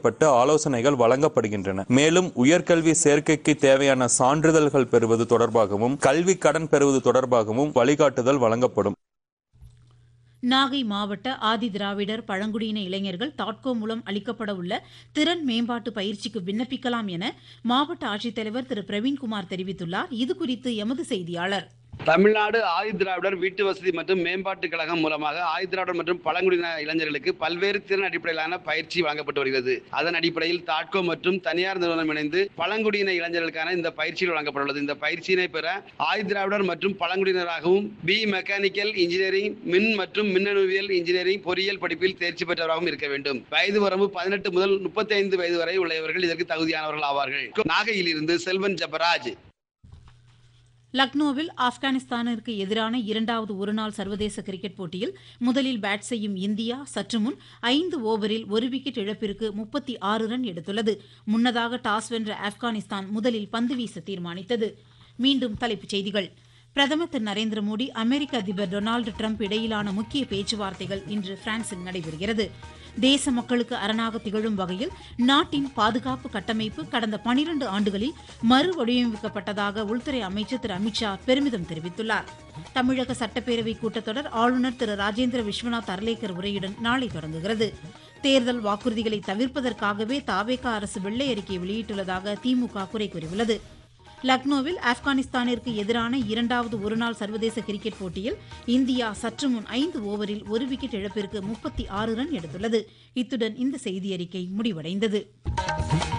உட்பட்டு ஆலோசனைகள் வழங்கப்படுகின்றன மேலும் உயர்கல்வி சேர்க்கைக்கு தேவையான சான்றிதழ்கள் பெறுவது தொடர்பாகவும் கல்வி கடன் பெறுவது தொடர்பாகவும் வழிகாட்டுதல் வழங்கப்படும் நாகை மாவட்ட ஆதி திராவிடர் பழங்குடியின இளைஞர்கள் தாட்கோ மூலம் அளிக்கப்பட உள்ள திறன் மேம்பாட்டு பயிற்சிக்கு விண்ணப்பிக்கலாம் என மாவட்ட ஆட்சித்தலைவர் திரு பிரவீன்குமார் தெரிவித்துள்ளார் இதுகுறித்து எமது செய்தியாளர் தமிழ்நாடு ஆதிதிராவிடர் வீட்டு வசதி மற்றும் மேம்பாட்டு கழகம் மூலமாக ஆதிதிராவிடர் மற்றும் பழங்குடியின இளைஞர்களுக்கு பல்வேறு திறன் அடிப்படையிலான பயிற்சி வழங்கப்பட்டு வருகிறது அதன் அடிப்படையில் தாட்கோ மற்றும் தனியார் நிறுவனம் இணைந்து பழங்குடியின இளைஞர்களுக்கான இந்த பயிற்சிகள் வழங்கப்பட்டுள்ளது இந்த பயிற்சியினை பெற ஆதிதிராவிடர் மற்றும் பழங்குடியினராகவும் பி மெக்கானிக்கல் இன்ஜினியரிங் மின் மற்றும் மின்னணுவியல் இன்ஜினியரிங் பொறியியல் படிப்பில் தேர்ச்சி பெற்றவராகவும் இருக்க வேண்டும் வயது வரம்பு பதினெட்டு முதல் முப்பத்தி ஐந்து வயது வரை உள்ளவர்கள் இதற்கு தகுதியானவர்கள் ஆவார்கள் நாகையில் இருந்து செல்வன் ஜபராஜ் லக்னோவில் ஆப்கானிஸ்தானிற்கு எதிரான இரண்டாவது ஒருநாள் சர்வதேச கிரிக்கெட் போட்டியில் முதலில் பேட் செய்யும் இந்தியா சற்று முன் ஐந்து ஓவரில் ஒரு விக்கெட் இழப்பிற்கு முப்பத்தி ஆறு ரன் எடுத்துள்ளது முன்னதாக டாஸ் வென்ற ஆப்கானிஸ்தான் முதலில் பந்து வீச தீர்மானித்தது மீண்டும் தலைப்புச் செய்திகள் பிரதமர் திரு நரேந்திர மோடி அமெரிக்க அதிபர் டொனால்டு டிரம்ப் இடையிலான முக்கிய பேச்சுவார்த்தைகள் இன்று பிரான்சில் நடைபெறுகிறது தேச மக்களுக்கு அரணாக திகழும் வகையில் நாட்டின் பாதுகாப்பு கட்டமைப்பு கடந்த பனிரண்டு ஆண்டுகளில் மறுவடிவமைக்கப்பட்டதாக உள்துறை அமைச்சர் திரு அமித்ஷா பெருமிதம் தெரிவித்துள்ளார் தமிழக சட்டப்பேரவை கூட்டத்தொடர் ஆளுநர் திரு ராஜேந்திர விஸ்வநாத் அர்லேக்கர் உரையுடன் நாளை தொடங்குகிறது தேர்தல் வாக்குறுதிகளை தவிர்ப்பதற்காகவே தாவேகா அரசு வெள்ளை அறிக்கை வெளியிட்டுள்ளதாக திமுக குறை கூறியுள்ளது லக்னோவில் ஆப்கானிஸ்தானிற்கு எதிரான இரண்டாவது ஒருநாள் சர்வதேச கிரிக்கெட் போட்டியில் இந்தியா சற்று முன் ஐந்து ஓவரில் ஒரு விக்கெட் இழப்பிற்கு முப்பத்தி ஆறு ரன் எடுத்துள்ளது இத்துடன் இந்த செய்தியறிக்கை முடிவடைந்தது